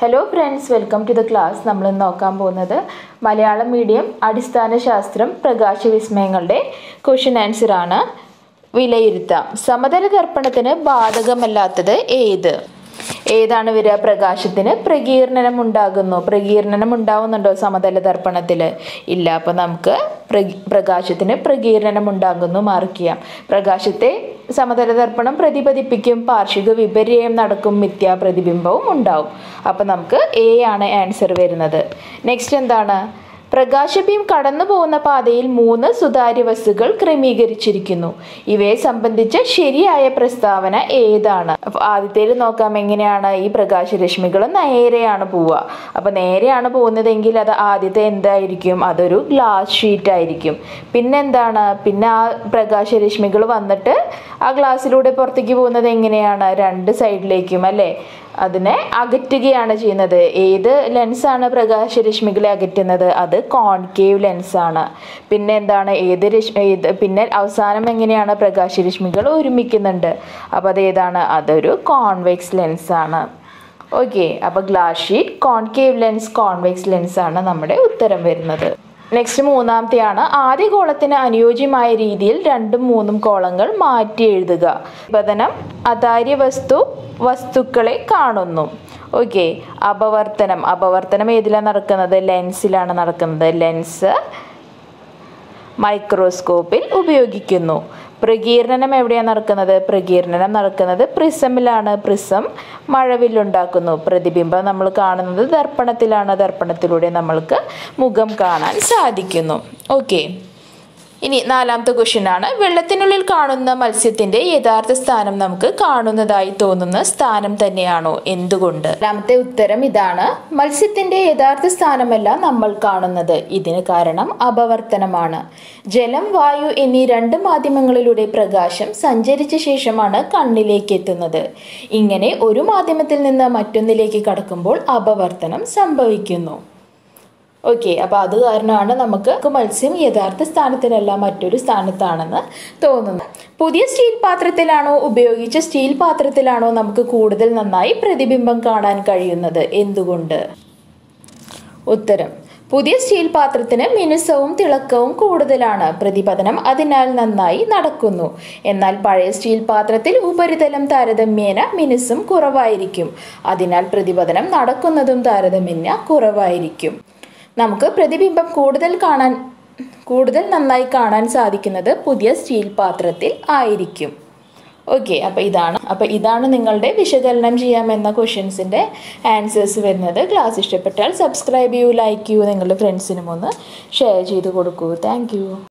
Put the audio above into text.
hello friends welcome to the class നമ്മൾ ഇന്ന് നോക്കാൻ പോകുന്നത് മലയാളം മീഡിയം അടിസ്ഥാന ശാസ്ത്രം പ്രകാശ വിസ്മയങ്ങളുടെ ക്വസ്റ്റ്യൻ ആൻസർ ആണ് വിലയിരുത്താം സമതല ദർപ്പണത്തിന് ബാധകമല്ലാത്തത് ഏത് ഏതാണ് വരിക പ്രകാശത്തിന് പ്രകീർണനം ഉണ്ടാകുന്നു പ്രകീർണനം ഉണ്ടാവുന്നുണ്ടോ സമതല ദർപ്പണത്തിൽ ഇല്ല അപ്പോൾ നമുക്ക് പ്രകി- പ്രകാശത്തിന് പ്രകീർണനം ഉണ്ടാകുന്നു മാർക്ക് ചെയ്യാം പ്രകാശത്തെ സമതല ദർപ്പണം പ്രതിപതിപ്പിക്കും പാർശ്വിക വിപര്യം നടക്കും മിഥ്യാ പ്രതിബിംബവും ഉണ്ടാവും അപ്പം നമുക്ക് എ ആണ് ആൻസർ വരുന്നത് നെക്സ്റ്റ് എന്താണ് പ്രകാശബീം കടന്നു പോകുന്ന പാതയിൽ മൂന്ന് സുതാര്യ വസ്തുക്കൾ ക്രമീകരിച്ചിരിക്കുന്നു ഇവയെ സംബന്ധിച്ച ശരിയായ പ്രസ്താവന ഏതാണ് അപ്പൊ ആദ്യത്തേൽ നോക്കാം എങ്ങനെയാണ് ഈ പ്രകാശരശ്മികൾ നേരെയാണ് പോവുക അപ്പൊ നേരെയാണ് പോകുന്നതെങ്കിൽ അത് ആദ്യത്തെ എന്തായിരിക്കും അതൊരു ഗ്ലാസ് ഷീറ്റ് ആയിരിക്കും പിന്നെന്താണ് പിന്നെ ആ പ്രകാശരശ്മികൾ വന്നിട്ട് ആ ഗ്ലാസ്സിലൂടെ പുറത്തേക്ക് പോകുന്നത് എങ്ങനെയാണ് രണ്ട് സൈഡിലേക്കും അല്ലേ അതിനെ അകറ്റുകയാണ് ചെയ്യുന്നത് ഏത് ലെൻസാണ് പ്രകാശരശ്മികളെ അകറ്റുന്നത് അത് കോൺകേവ് ലെൻസാണ് പിന്നെ എന്താണ് ഏത് രശ്മി ഏത് പിന്നെ അവസാനം എങ്ങനെയാണ് പ്രകാശരശ്മികൾ ഒരുമിക്കുന്നുണ്ട് അപ്പോൾ അത് ഏതാണ് അതൊരു കോൺവെക്സ് ലെൻസാണ് ഓക്കെ അപ്പോൾ glass sheet concave lens convex lens ആണ് നമ്മുടെ ഉത്തരം വരുന്നത് നെക്സ്റ്റ് മൂന്നാമത്തെയാണ് ആദ്യ കോളത്തിന് അനുയോജ്യമായ രീതിയിൽ രണ്ടും മൂന്നും കോളങ്ങൾ മാറ്റി എഴുതുക പതനം അതാര്യ വസ്തു വസ്തുക്കളെ കാണുന്നു ഓക്കെ അപവർത്തനം അപവർത്തനം ഏതിലാണ് നടക്കുന്നത് ലെൻസിലാണ് നടക്കുന്നത് ലെൻസ് മൈക്രോസ്കോപ്പിൽ ഉപയോഗിക്കുന്നു പ്രകീർണനം എവിടെയാണ് നടക്കുന്നത് പ്രകീർണനം നടക്കുന്നത് പ്രിസമിലാണ് പ്രിസം മഴവില്ലുണ്ടാക്കുന്നു പ്രതിബിംബം നമ്മൾ കാണുന്നത് ദർപ്പണത്തിലാണ് ദർപ്പണത്തിലൂടെ നമ്മൾക്ക് മുഖം കാണാൻ സാധിക്കുന്നു ഓക്കെ ഇനി നാലാമത്തെ ക്വസ്റ്റ്യൻ ആണ് വെള്ളത്തിനുള്ളിൽ കാണുന്ന മത്സ്യത്തിന്റെ യഥാർത്ഥ സ്ഥാനം നമുക്ക് കാണുന്നതായി തോന്നുന്ന സ്ഥാനം തന്നെയാണോ എന്തുകൊണ്ട് രണ്ടാമത്തെ ഉത്തരം ഇതാണ് മത്സ്യത്തിന്റെ യഥാർത്ഥ സ്ഥാനമല്ല നമ്മൾ കാണുന്നത് ഇതിന് കാരണം അപവർത്തനമാണ് ജലം വായു എന്നീ രണ്ട് മാധ്യമങ്ങളിലൂടെ പ്രകാശം സഞ്ചരിച്ച ശേഷമാണ് കണ്ണിലേക്ക് എത്തുന്നത് ഇങ്ങനെ ഒരു മാധ്യമത്തിൽ നിന്ന് മറ്റൊന്നിലേക്ക് കടക്കുമ്പോൾ അപവർത്തനം സംഭവിക്കുന്നു ഓക്കെ അപ്പോൾ അത് കാരണമാണ് നമുക്ക് മത്സ്യം യഥാർത്ഥ സ്ഥാനത്തിനല്ല മറ്റൊരു സ്ഥാനത്താണെന്ന് തോന്നുന്നത് പുതിയ സ്റ്റീൽ പാത്രത്തിലാണോ ഉപയോഗിച്ച സ്റ്റീൽ പാത്രത്തിലാണോ നമുക്ക് കൂടുതൽ നന്നായി പ്രതിബിംബം കാണാൻ കഴിയുന്നത് എന്തുകൊണ്ട് ഉത്തരം പുതിയ സ്റ്റീൽ പാത്രത്തിന് മിനുസവും തിളക്കവും കൂടുതലാണ് പ്രതിപതനം അതിനാൽ നന്നായി നടക്കുന്നു എന്നാൽ പഴയ സ്റ്റീൽ പാത്രത്തിൽ ഉപരിതലം താരതമ്യേന മിനുസും കുറവായിരിക്കും അതിനാൽ പ്രതിപതനം നടക്കുന്നതും താരതമ്യേന കുറവായിരിക്കും നമുക്ക് പ്രതിബിംബം കൂടുതൽ കാണാൻ കൂടുതൽ നന്നായി കാണാൻ സാധിക്കുന്നത് പുതിയ സ്റ്റീൽ പാത്രത്തിൽ ആയിരിക്കും ഓക്കെ അപ്പോൾ ഇതാണ് അപ്പോൾ ഇതാണ് നിങ്ങളുടെ വിശകലനം ചെയ്യാമെന്ന ക്വസ്റ്റ്യൻസിൻ്റെ ആൻസേഴ്സ് വരുന്നത് ക്ലാസ് ഇഷ്ടപ്പെട്ടാൽ സബ്സ്ക്രൈബ് ചെയ്യൂ ലൈക്ക് ചെയ്യൂ നിങ്ങളുടെ ഫ്രണ്ട്സിനും ഒന്ന് ഷെയർ ചെയ്ത് കൊടുക്കൂ താങ്ക്